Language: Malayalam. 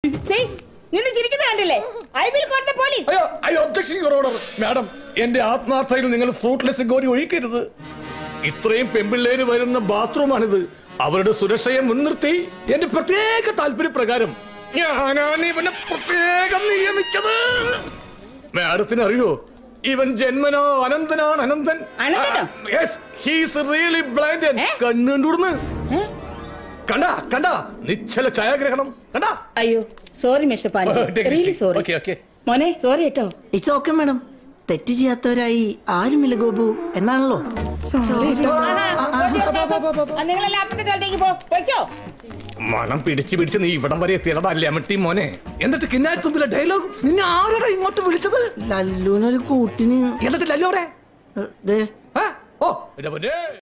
See, നിന്ന് ചിരിക്കുന്ന കണ്ടില്ലേ I will call the police അയ്യോ I objection your order madam എന്റെ ആത്മാർത്ഥയിൽ നിങ്ങൾ ഫ്രൂട്ട്ലെസ് ഗോരി ഒഴിക്കരുത് ഇത്രയും പെമ്പിള്ളേര് വരുന്ന ബാത്റൂമാണിത് അവരുടെ സുരക്ഷയെ മുൻനിർത്തി എന്റെ പ്രത്യേക താല്പര്യപ്രകാരം ഞാനാണ് ഇവനെ പ്രത്യേകം നിയമിച്ചത് മാഡത്തിന് അറിയോ ഇവൻ ജന്മനോ അനന്തനാണ് അനന്തൻ അനന്തനോ? യെസ് ഹീസ് റിയലി ബ്ലൈൻഡ് ഏ? കണ്ണുകൊണ്ടുവിടുന്ന് കണ്ട കണ്ട നിശ്ചല ഛായാഗ്രഹണം കണ്ട അയ്യോ sorry mister Panchu Take it really easy. Sorry Okay, okay. മോനെ സോറി കേട്ടോ ഇറ്റ്സ് ഓക്കെ മാഡം തെറ്റ് ചെയ്യാത്തവരായി ആരുമില്ല ഗോപു എന്നാണല്ലോ നിങ്ങളെല്ലാം അപ്പത്തെ തോട്ടേക്ക് പോ പൊയ്ക്കോ മണം പിടിച്ച് പിടിച്ച് നീ ഇവിടം വരെ എത്തിയടാ ലെമട്ടി മോനെ എന്നിട്ട് കിന്നാരി തുമ്പിലെ ഡയലോഗ് നിന്നെ ആരോടാ ഇങ്ങോട്ട് വിളിച്ചത് ലല്ലുവിനൊരു കൂട്ടിന് എന്നിട്ട് ലല്ലോടെ ഏ, ദേ ഓ എന്റെ പൊന്നേ